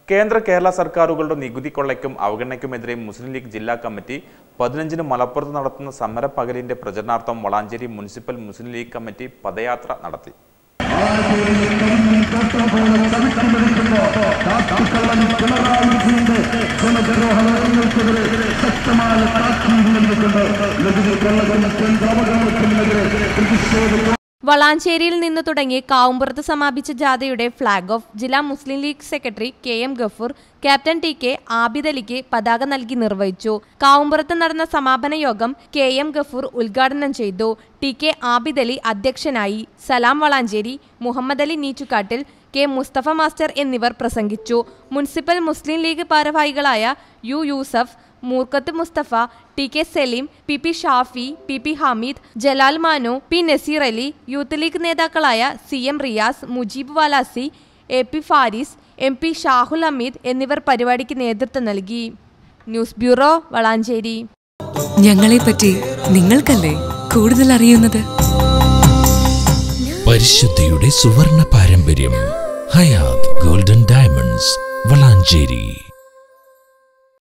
കേന്ദ്ര കേരള സർക്കാരുകളുടെ നികുതി കൊള്ളയ്ക്കും അവഗണനയ്ക്കുമെതിരെ മുസ്ലിം ലീഗ് ജില്ലാ കമ്മിറ്റി പതിനഞ്ചിന് മലപ്പുറത്ത് നടത്തുന്ന സമരപ്പകലിന്റെ പ്രചരണാർത്ഥം വളാഞ്ചേരി മുനിസിപ്പൽ മുസ്ലിം ലീഗ് കമ്മിറ്റി പദയാത്ര നടത്തി വളാഞ്ചേരിയിൽ നിന്ന് തുടങ്ങി കാവുമ്പുറത്ത് സമാപിച്ച ജാഥയുടെ ഫ്ളാഗ് ഓഫ് ജില്ലാ Muslim League secretary K M Gafoor captain T K Abid അലിക്ക് പതാക നൽകി നിർവഹിച്ചു കാവുമ്പുറത്ത് നടന്ന സമാപന യോഗം കെ എം ഗഫൂർ ഉദ്ഘാടനം ചെയ്തു ടി കെ ആബിദ് അലി അധ്യക്ഷനായി സലാം വളാഞ്ചേരി മുഹമ്മദ് അലി നീച്ചുകാട്ടിൽ കെ മുസ്തഫ മാസ്റ്റർ എന്നിവർ പ്രസംഗിച്ചു മുനിസിപ്പൽ മുസ്ലിം ലീഗ് ഭാരവാഹികളായ U Yusuf Moorkath Musthafa T K Saleem P P Shafi P P Hameed Jalal Manu P Naseer Ali Youth League നേതാക്കളായ C M Riyas Mujeeb Valasi A P Faris M P Shahul Hameed എന്നിവർ പരിപാടിക്ക് നേതൃത്വം നൽകി ന്യൂസ് ബ്യൂറോ വളാഞ്ചേരി ഞങ്ങളെപ്പറ്റി നിങ്ങൾക്കല്ലേ കൂടുതൽ അറിയുന്നത് പരിശുദ്ധിയുടെ സുവർണ പാരമ്പര്യം ഹയാത് ഗോൾഡൻ ഡയമണ്ട്സ് വളാഞ്ചേരി